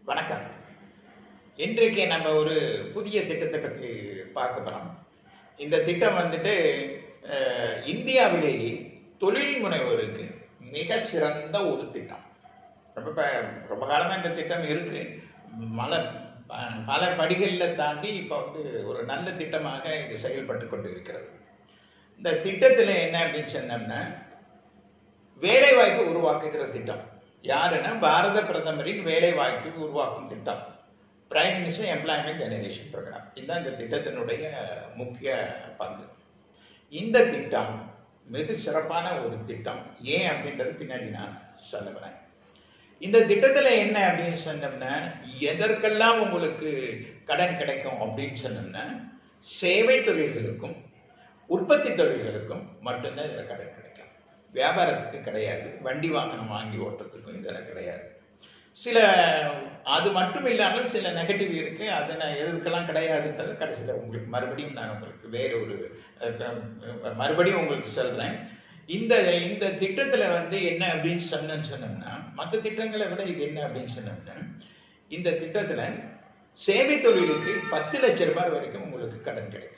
வணக்கம் இன்றைக்கு நம்ம ஒரு புதிய திட்டத்தை பற்றி பார்க்க போகிறோம் இந்த திட்டம் வந்துட்டு அஹ், இந்தியாவிலேயே தொழில் முனைவோருக்கு மிக சிறந்த ஒரு திட்டம் ரொம்ப ப- ரொம்ப காலமாக இந்த திட்டம் இருக்கு மல ப- பல படிகளில் தாண்டி இப்போ வந்து ஒரு நல்ல திட்டமாக இது செயல்பட்டு கொண்டு இருக்கிறது இந்த திட்டத்தில் என்ன அப்படின்னு சொன்னோம்னா வேலைவாய்ப்பு உருவாக்குகிற திட்டம் யாருன்னா பாரத பிரதமரின் வேலைவாய்ப்பு உருவாக்கும் திட்டம் prime minister employment generation program இதுதான் இந்த திட்டத்தினுடைய முக்கிய பங்கு இந்த திட்டம் மிக சிறப்பான ஒரு திட்டம் ஏன் அப்படின்றது பின்னாடி நான் சொல்ல வரேன் இந்த திட்டத்தில் என்ன அப்படின்னு சொன்னோம்னா எதற்கெல்லாம் உங்களுக்கு கடன் கிடைக்கும் அப்படின்னு சொன்னோம்னா சேவை தொழில்களுக்கும் உற்பத்தி தொழில்களுக்கும் மட்டும்தான் இதில் கடன் கிடைக்கும் வியாபாரத்துக்கு கிடையாது வண்டி வாகனம் வாங்கி ஓட்டுறதுக்கும் இதில் கிடையாது சில அது மட்டும் இல்லாமல் சில நெகட்டிவ் இருக்கு அதை நான் எதுக்கெல்லாம் கிடையாதுன்றது கடைசியில் உங்களுக்கு மறுபடியும் நான் உங்களுக்கு வேற ஒரு அஹ், அஹ், மறுபடியும் உங்களுக்கு சொல்றேன் இந்த இந்த திட்டத்தில் வந்து என்ன அப்படின்னு சொன்னேன்னு சொன்னோம்னா மற்ற திட்டங்களை விட இது என்ன அப்படின்னு சொன்னோம்னா இந்த திட்டத்தில் சேவை தொழிலுக்கு பத்து லட்சம் ரூபாய் வரைக்கும் உங்களுக்கு கடன் கிடைக்கும்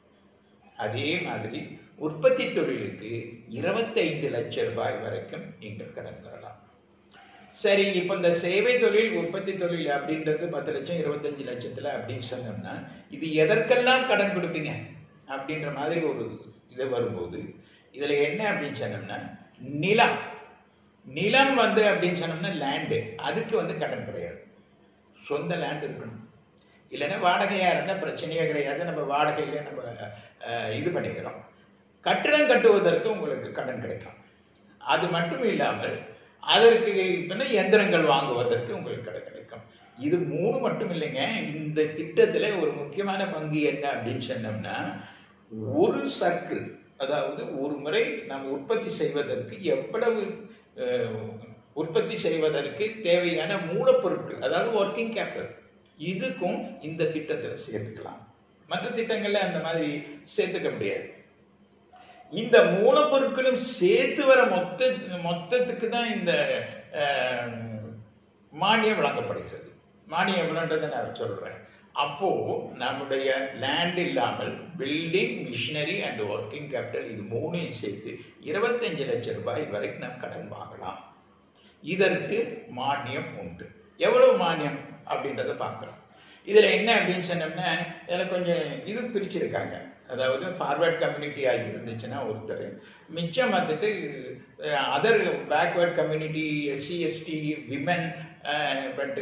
அதே மாதிரி உற்பத்தி தொழிலுக்கு இருபத்தைந்து லட்சம் ரூபாய் வரைக்கும் நீங்கள் கடன் பெறலாம் சரி இப்போ இந்த சேவை தொழில் உற்பத்தி தொழில் அப்படின்றது பத்து லட்சம் இருபத்தஞ்சு லட்சத்துல அப்படின்னு சொன்னோம்னா இது எதற்கெல்லாம் கடன் கொடுப்பீங்க அப்படின்ற மாதிரி ஒரு இது வரும்போது இதுல என்ன அப்படின்னு சொன்னோம்னா நிலம் நிலம் வந்து அப்படின்னு சொன்னோம்னா லேண்டு அதுக்கு வந்து கடன் கிடையாது சொந்த லேண்ட் இருக்கணும் இல்லைன்னா வாடகையாக இருந்தால் பிரச்சனையே கிடையாது நம்ம வாடகையில நம்ம அஹ், இது பண்ணிக்கிறோம் கட்டிடம் கட்டுவதற்கு உங்களுக்கு கடன் கிடைக்கும் அது மட்டும் இல்லாமல் அதற்கு இப்ப எந்திரங்கள் வாங்குவதற்கு உங்களுக்கு கடன் கிடைக்கும் இது மூணு மட்டும் இல்லைங்க இந்த திட்டத்தில் ஒரு முக்கியமான பங்கு என்ன அப்படின்னு சொன்னோம்னா ஒரு சர்க்கிள் அதாவது ஒரு முறை நாம் உற்பத்தி செய்வதற்கு எவ்வளவு அஹ், உற்பத்தி செய்வதற்கு தேவையான மூலப்பொருட்கள் அதாவது ஒர்க்கிங் கேபிட்டல் இதுக்கும் இந்த திட்டத்தில் சேர்த்துக்கலாம் மற்ற திட்டங்கள்ல அந்த மாதிரி சேர்த்துக்க முடியாது இந்த மூலப்பொருட்களும் சேர்த்து வர மொத்த மொத்தத்துக்கு தான் இந்த அஹ், மானியம் வழங்கப்படுகிறது மானியம் எவ்வளோன்றதை நான் சொல்றேன் அப்போ நம்முடைய லேண்ட் இல்லாமல் building machinery and working capital இது மூணையும் சேர்த்து இருபத்தஞ்சு லட்சம் ரூபாய் வரைக்கும் நாம் கடன் வாங்கலாம் இதற்கு மானியம் உண்டு எவ்வளவு மானியம் அப்படின்றத பார்க்குறோம் இதில் என்ன அப்படின்னு சொன்னோம்னா இதில் கொஞ்சம் இது பிரிச்சிருக்காங்க அதாவது ஃபார்வர்ட் கம்யூனிட்டி ஆகி இருந்துச்சுன்னா ஒருத்தர் மிச்சம் வந்துட்டு other backward community SC ST women பட்டு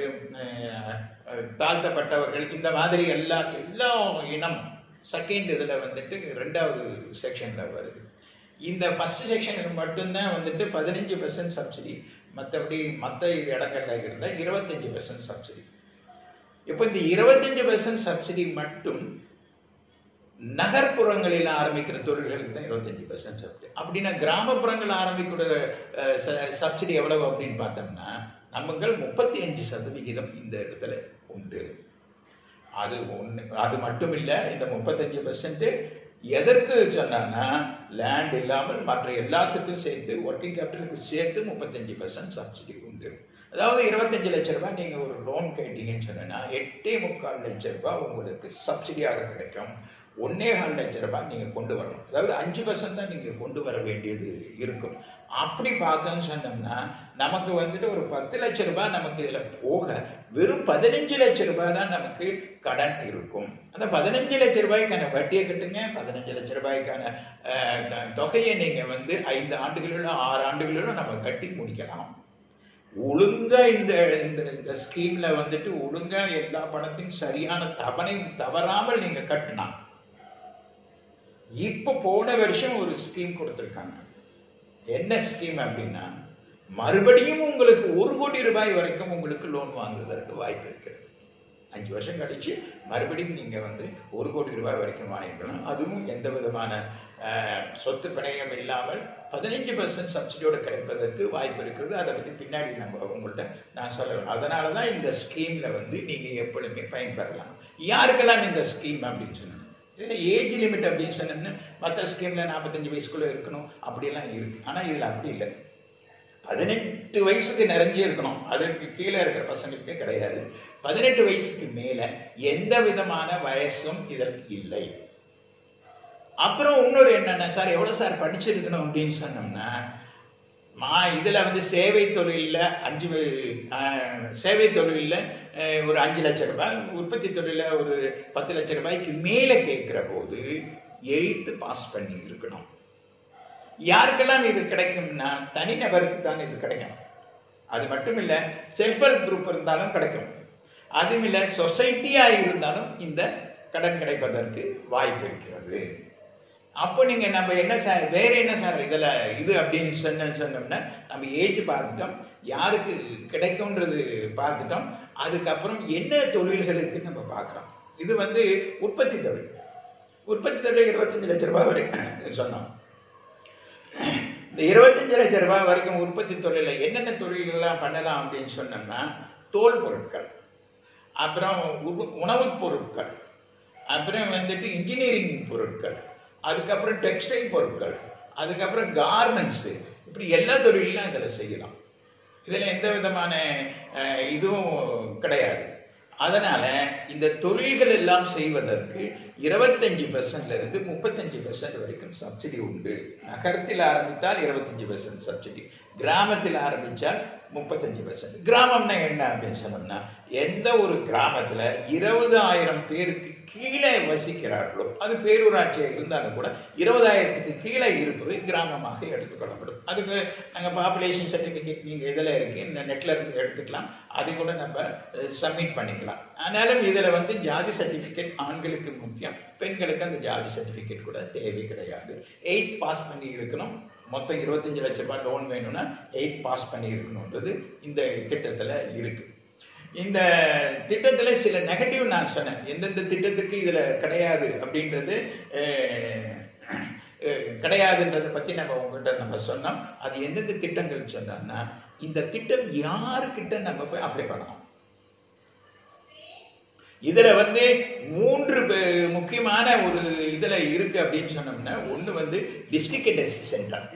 தாழ்த்தப்பட்டவர்கள் இந்த மாதிரி எல்லா எல்லா இனம் செகண்ட் இதில் வந்துட்டு ரெண்டாவது செக்ஷனில் வருது இந்த ஃபர்ஸ்ட் செக்ஷனுக்கு மட்டும்தான் வந்துட்டு பதினஞ்சு பர்சன்ட் சப்சிடி மற்றபடி மற்ற இடங்கள்ல இருந்தால் இருபத்தஞ்சு பர்சன்ட் சப்சிடி இப்போ இந்த இருபத்தஞ்சு பர்சன்ட் சப்சிடி மட்டும் நகர்ப்புறங்களில் ஆரம்பிக்கிற தொழில்களுக்கு தான் இருபத்தஞ்சு பர்சன்ட் சப்சிடி அப்படின்னா கிராமப்புறங்கள் ஆரம்பிக்கிற சப்சிடி எவ்வளவு அப்படின்னு பார்த்தோம்னா நமக்கு முப்பத்தி அஞ்சு சதவிகிதம் இந்த இடத்துல உண்டு அது ஒன்று அது மட்டும் இல்லை இந்த முப்பத்தஞ்சு பர்சன்ட் எதற்கு சொன்னான்னா லேண்ட் இல்லாமல் மற்ற எல்லாத்துக்கும் சேர்த்து ஒர்க்கிங் கேபிட்டலுக்கு சேர்த்து முப்பத்தஞ்சு பர்சன்ட் சப்சிடி உண்டு அதாவது இருபத்தஞ்சு லட்ச ரூபாய் நீங்கள் ஒரு லோன் கேட்டீங்கன்னு சொன்னா எட்டே முக்கால் லட்ச ரூபாய் உங்களுக்கு சப்சிடியாக கிடைக்கும் ஒன்னே கால் லட்ச ரூபாய் நீங்கள் கொண்டு வரணும் அதாவது அஞ்சு பர்சன்ட் தான் நீங்கள் கொண்டு வர வேண்டியது இருக்கும் அப்படி பார்த்தோம்னு சொன்னோம்னா நமக்கு வந்துட்டு ஒரு பத்து லட்ச ரூபாய் நமக்கு இதில் போக வெறும் பதினஞ்சு லட்ச ரூபாய் தான் நமக்கு கடன் இருக்கும் அந்த பதினஞ்சு லட்ச ரூபாய்க்கான வட்டியை கட்டுங்க பதினஞ்சு லட்ச ரூபாய்க்கான அஹ், த- தொகையை நீங்கள் வந்து ஐந்து ஆண்டுகளிலோ ஆறு ஆண்டுகளிலோ நம்ம கட்டி முடிக்கலாம் ஒழுங்கா இந்த இந்த இந்த ஸ்கீம்ல வந்துட்டு ஒழுங்கா எல்லா பணத்தையும் சரியான தவணை தவறாமல் நீங்க கட்டினா இப்போ போன வருஷம் ஒரு ஸ்கீம் கொடுத்துருக்காங்க என்ன ஸ்கீம் அப்படின்னா மறுபடியும் உங்களுக்கு ஒரு கோடி ரூபாய் வரைக்கும் உங்களுக்கு லோன் வாங்குவதற்கு வாய்ப்பு இருக்கிறது அஞ்சு வருஷம் கழிச்சு மறுபடியும் நீங்க வந்து ஒரு கோடி ரூபாய் வரைக்கும் வாங்கிக்கலாம் அதுவும் எந்த விதமான அஹ், சொத்து பிணையம் இல்லாமல் பதினஞ்சு பர்சன்ட் சப்சிடியோட கிடைப்பதற்கு வாய்ப்பு இருக்கிறது அதை பத்தி பின்னாடி நம்ம உங்கள்கிட்ட நான் சொல்லணும் அதனால தான் இந்த ஸ்கீம்ல வந்து நீங்க எப்பொழுதுமே பயன்பெறலாம் யாருக்கெல்லாம் இந்த ஸ்கீம் அப்படின்னு சொன்னாங்க இதில் ஏஜ் லிமிட் அப்படின்னு சொன்னோம்னா மற்ற ஸ்கீமில் நாற்பத்தஞ்சு வயசுக்குள்ளே இருக்கணும் அப்படியெல்லாம் இருக்கு ஆனால் இதில் அப்படி இல்லை பதினெட்டு வயசுக்கு நிறைஞ்சு இருக்கணும் அதற்கு கீழே இருக்கிற பசங்களுக்கு கிடையாது பதினெட்டு வயசுக்கு மேல எந்த விதமான வயசும் இதற்கு இல்லை அப்புறம் இன்னொரு என்னன்னா சார் எவ்வளவு சார் படிச்சிருக்கணும் அப்படின்னு சொன்னோம்னா மா இதுல வந்து சேவை தொழிலில் அஞ்சு அஹ், சேவை தொழிலில் அஹ், ஒரு அஞ்சு லட்சம் ரூபாய் உற்பத்தி தொழிலில் ஒரு பத்து லட்சம் ரூபாய்க்கு மேலே கேட்குற போது எயித்து பாஸ் பண்ணி இருக்கணும் யாருக்கெல்லாம் இது கிடைக்கும்னா தனிநபருக்கு தான் இது கிடைக்கும் அது மட்டும் இல்ல செல்ஃப் ஹெல்ப் குரூப் இருந்தாலும் கிடைக்கும் அதுவும் இல்ல சொசைட்டியா இருந்தாலும் இந்த கடன் கிடைப்பதற்கு வாய்ப்பு இருக்கிறது அப்போ நீங்க நம்ம என்ன சார் வேற என்ன சார் இதுல இது அப்படின்னு சொன்ன சொன்னோம்னா நம்ம ஏஜ் பார்த்துட்டோம் யாருக்கு கிடைக்கும்ன்றது பார்த்துட்டோம் அதுக்கப்புறம் என்ன தொழில்களுக்கு நம்ம பார்க்குறோம் இது வந்து உற்பத்தி தொழில் உற்பத்தி தொழில் இருபத்தஞ்சு லட்ச ரூபாய் வரைக்கும் சொன்னோம் இந்த இருபத்தஞ்சு லட்ச ரூபாய் வரைக்கும் உற்பத்தி தொழில என்னென்ன தொழில்கள்லாம் பண்ணலாம் அப்படின்னு சொன்னோம்னா தோல் பொருட்கள் அப்புறம் உணவு- உணவுப் பொருட்கள் அப்புறம் வந்துட்டு இன்ஜினியரிங் பொருட்கள் அதுக்கப்புறம் டெக்ஸ்டைல் பொருட்கள் அதுக்கப்புறம் கார்மெண்ட்ஸு இப்படி எல்லா தொழிலும் இதில் செய்யலாம் இதில் எந்த விதமான அஹ், இதுவும் கிடையாது அதனால இந்த தொழில்கள் எல்லாம் செய்வதற்கு இருபத்தஞ்சு பெர்சன்ட்ல இருந்து முப்பத்தஞ்சு பெர்சன்ட் வரைக்கும் சப்சிடி உண்டு நகரத்தில் ஆரம்பித்தால் இருபத்தஞ்சு பெர்சன்ட் சப்சிடி கிராமத்தில் ஆரம்பித்தால் முப்பத்தஞ்சு பெர்சன்ட் கிராமம்னா என்ன அப்படின்னு சொன்னோம்னா எந்த ஒரு கிராமத்துல இருபதாயிரம் பேருக்கு கீழே வசிக்கிறார்களோ அது பேரூராட்சியாக இருந்தாலும் கூட இருபதாயிரத்துக்கு கீழே இருப்பது கிராமமாக எடுத்துக்கொள்ளப்படும் அதுக்கு நாங்கள் பாப்புலேஷன் சர்டிஃபிகேட் நீங்கள் இதில் இருக்கு இந்த நெட்டில் இருந்து எடுத்துக்கலாம் அதை கூட நம்ம சப்மிட் பண்ணிக்கலாம் ஆனாலும் இதில் வந்து ஜாதி சர்டிஃபிகேட் ஆண்களுக்கு முக்கியம் பெண்களுக்கு அந்த ஜாதி சர்டிஃபிகேட் கூட தேவை கிடையாது எயித் பாஸ் பண்ணி இருக்கணும் மொத்தம் இருபத்தஞ்சு லட்ச ரூபாய் லோன் வேணும்னா எயிட் பாஸ் பண்ணி இருக்கணுன்றது இந்த திட்டத்தில் இருக்கு இந்த திட்டத்துல சில நெகட்டிவ் நான் சொன்னேன் எந்தெந்த திட்டத்துக்கு இதுல கிடையாது அப்படின்றது அஹ், அஹ், கிடையாதுன்றதை பத்தி நம்ம உங்ககிட்ட நம்ம சொன்னோம் அது எந்தெந்த திட்டங்கள் சொன்னோம்னா இந்த திட்டம் யாருக்கிட்ட நம்ம போய் அப்ளை பண்ணலாம் இதுல வந்து மூன்று பே- முக்கியமான ஒரு இதுல இருக்கு அப்படின்னு சொன்னோம்னா ஒண்ணு வந்து டிஸ்ட்ரிக்ட் டெஸ்ட் சென்டர்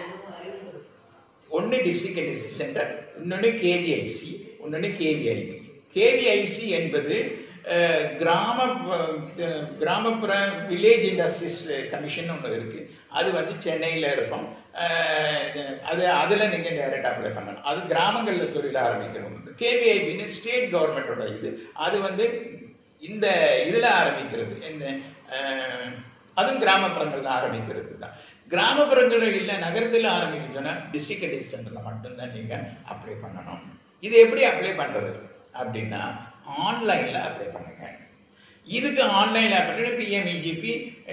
ஒன்று டிஸ்ட்ரிக்ட் டிஸ்ட்ரிக்ட் சென்டர் இன்னொன்று கேவிஐசி இன்னொன்று கேவிஐபி கேவிஐசி என்பது அஹ், கிராம அஹ், கிராமப்புற வில்லேஜ் இண்டஸ்ட்ரீஸ் கமிஷன் ஒன்று இருக்கு அது வந்து சென்னையில் இருக்கும் அஹ், அது அதில் நீங்கள் டைரக்ட் அப்ளை பண்ணணும் அது கிராமங்களில் தொழில் ஆரம்பிக்கணும் கேவிஐபின்னு ஸ்டேட் கவர்மெண்ட்டோட இது அது வந்து இந்த இதில் ஆரம்பிக்கிறது இந்த அஹ், அதுவும் கிராமப்புறங்கள்ல ஆரம்பிக்கிறது தான் கிராமப்புறங்களில் இல்லை நகரத்தில் ஆரம்பிக்கணும்னா டிஸ்ட்ரிக்ட் ஹெல்த் சென்டரில் மட்டும்தான் நீங்கள் அப்ளை பண்ணணும் இது எப்படி அப்ளை பண்ணுறது அப்படின்னா ஆன்லைனில் அப்ளை பண்ணுங்க இதுக்கு ஆன்லைனில் அப்ளை பிஎம்இஜிபி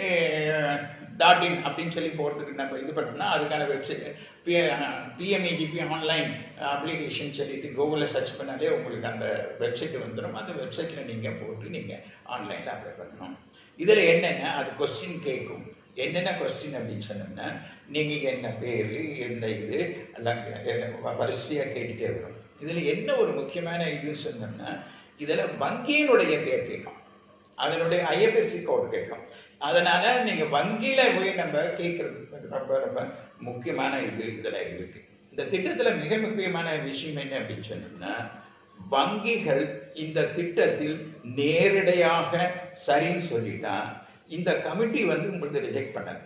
டாட் இன் அப்படின்னு சொல்லி போட்டு நம்ம இது பண்ணோம்னா அதுக்கான வெப்சைட் பிஎம்இஜிபி ஆன்லைன் அப்ளிகேஷன் சொல்லிட்டு கூகுளில் சர்ச் பண்ணாலே உங்களுக்கு அந்த வெப்சைட் வந்துடும் அந்த வெப்சைட்டில் நீங்கள் போட்டு நீங்கள் ஆன்லைனில் அப்ளை பண்ணணும் இதில் என்னென்ன அது கொஸ்டின் கேட்கும் என்னென்ன கொஸ்டின் அப்படின்னு சொன்னோம்னா நீங்கள் என்ன பேர் என்ன இது எல்லாம் கே- வரிசையாக கேட்டுட்டே வரும் இதில் என்ன ஒரு முக்கியமான இது சொன்னோம்னா இதில் வங்கியினுடைய பேர் கேட்கும் அதனுடைய ஐஎஃப்எஸ்சி கோட் கேட்கும் அதனால நீங்க வங்கியில போய் நம்ம கேட்கறது ரொம்ப ரொம்ப முக்கியமான இது இதுல இருக்கு இந்த திட்டத்துல மிக முக்கியமான விஷயம் என்ன அப்படின்னு சொன்னோம்னா வங்கிகள் இந்த திட்டத்தில் நேரடியாக சரின்னு சொல்லிட்டா இந்த கமிட்டி வந்து உங்களுக்கு ரிஜெக்ட் பண்ணாது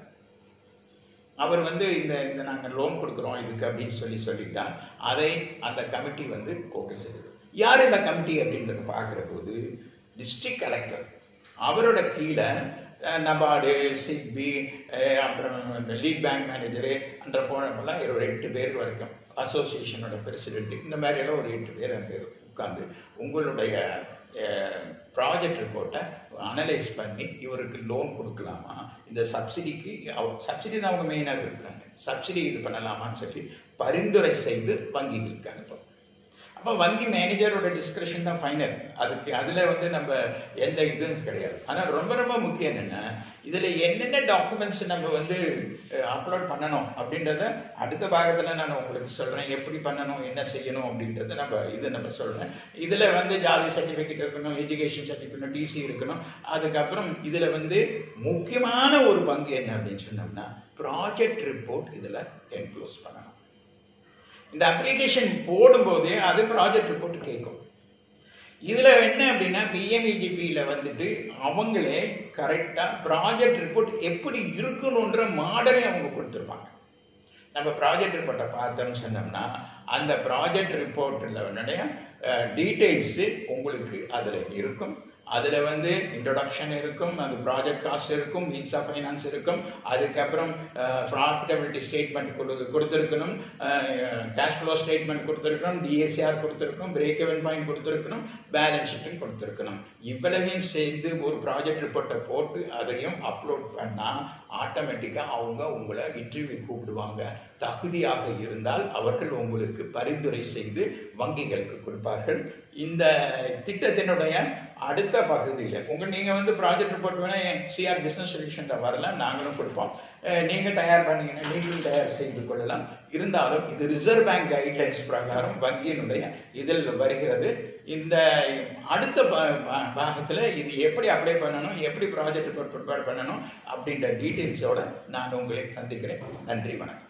அவர் வந்து இந்த இந்த நாங்கள் லோன் கொடுக்குறோம் இதுக்கு அப்படின்னு சொல்லி சொல்லிட்டா அதை அந்த கமிட்டி வந்து ஓகே செய்யுது யார் இந்த கமிட்டி அப்படின்றத பார்க்குற போது டிஸ்ட்ரிக்ட் கலெக்டர் அவரோட கீழே அஹ், நபார்டு சிட்பி அஹ், அப்புறம் லீட் பேங்க் மேனேஜரு என்ற போனப்பெல்லாம் ஒரு எட்டு பேர் வரைக்கும் அசோசியேஷனோட பிரசிடென்ட் இந்த மாதிரி எல்லாம் ஒரு எட்டு பேர் அங்கே உட்காந்து உங்களுடைய ப்ராஜெக்ட் ரிப்போர்ட்டை அனலைஸ் பண்ணி இவருக்கு லோன் கொடுக்கலாமா இந்த சப்சிடிக்கு சப்சிடி தான் அவங்க மெயினாக இருக்கிறாங்க சப்சிடி இது பண்ணலாமான்னு சொல்லி பரிந்துரை செய்து வங்கிகளுக்கு அனுப்பும் அப்போ வங்கி மேனேஜரோட டிஸ்கஷன் தான் ஃபைனல் அதுக்கு அதில் வந்து நம்ம எந்த இதுவும் கிடையாது ஆனால் ரொம்ப ரொம்ப முக்கியம் என்னென்னா இதில் என்னென்ன டாக்குமெண்ட்ஸ் நம்ம வந்து அப்லோட் பண்ணணும் அப்படின்றத அடுத்த பாகத்தில் நான் உங்களுக்கு சொல்கிறேன் எப்படி பண்ணணும் என்ன செய்யணும் அப்படின்றத நம்ம இது நம்ம சொல்கிறேன் இதில் வந்து ஜாதி சர்டிஃபிகேட் இருக்கணும் எஜுகேஷன் சர்டிஃபிகேட் டிசி இருக்கணும் அதுக்கப்புறம் இதில் வந்து முக்கியமான ஒரு பங்கு என்ன அப்படின்னு சொன்னோம்னா ப்ராஜெக்ட் ரிப்போர்ட் இதில் என்க்ளோஸ் பண்ணணும் இந்த அப்ளிகேஷன் போடும்போதே அது ப்ராஜெக்ட் ரிப்போர்ட் கேட்கும் இதுல என்ன அப்படின்னா பிஎம்இஜிபியில் வந்துட்டு அவங்களே கரெக்டா ப்ராஜெக்ட் ரிப்போர்ட் எப்படி இருக்கணுன்ற மாடலே அவங்க கொடுத்துருப்பாங்க நம்ம ப்ராஜெக்ட் ரிப்போர்ட்டை பார்த்தோம்னு சொன்னோம்னா அந்த ப்ராஜெக்ட் ரிப்போர்ட்டில் டீட்டெயில்ஸு உங்களுக்கு அதில் இருக்கும் அதில் வந்து இன்ட்ரொடக்ஷன் இருக்கும் அது ப்ராஜெக்ட் காஸ்ட் இருக்கும் மீன்ஸ் ஆஃப் ஃபைனான்ஸ் இருக்கும் அதுக்கப்புறம் ப்ராஃபிட்டபிலிட்டி ஸ்டேட்மெண்ட் கொடு கொடுத்துருக்கணும் கேஷ் ஃப்ளோ ஸ்டேட்மெண்ட் கொடுத்துருக்கணும் டிஎஸ்ஆர் கொடுத்துருக்கணும் பிரேக் எவன் பாயிண்ட் கொடுத்துருக்கணும் பேலன்ஸ் ஷீட்டும் கொடுத்துருக்கணும் இவ்வளவையும் சேர்ந்து ஒரு ப்ராஜெக்ட் ரிப்போர்ட்டை போட்டு அதையும் அப்லோட் பண்ணால் ஆட்டோமேட்டிக்காக அவங்க உங்களை இன்டர்வியூ கூப்பிடுவாங்க தகுதியாக இருந்தால் அவர்கள் உங்களுக்கு பரிந்துரை செய்து வங்கிகளுக்கு கொடுப்பார்கள் இந்த திட்டத்தினுடைய அடுத்த பகுதியில் உங்க நீங்க வந்து ப்ராஜெக்ட் ரிப்போர்ட் வேணா சிஆர் பிசினஸ் சொல்யூஷன் வரல நாங்களும் கொடுப்போம் அஹ் நீங்க தயார் பண்ணீங்கன்னா நீங்களும் தயார் செய்து கொள்ளலாம் இருந்தாலும் இது ரிசர்வ் பேங்க் கைட்லைன்ஸ் பிரகாரம் வங்கியினுடைய இதில் வருகிறது இந்த அடுத்த பா- பா- பாகத்துல இது எப்படி அப்ளை பண்ணணும் எப்படி ப்ராஜெக்ட் ரிப்போர்ட் ப்ரிப்பேர் பண்ணணும் அப்படின்ற டீட்டெயில்ஸோட நான் உங்களை சந்திக்கிறேன் நன்றி வணக்கம்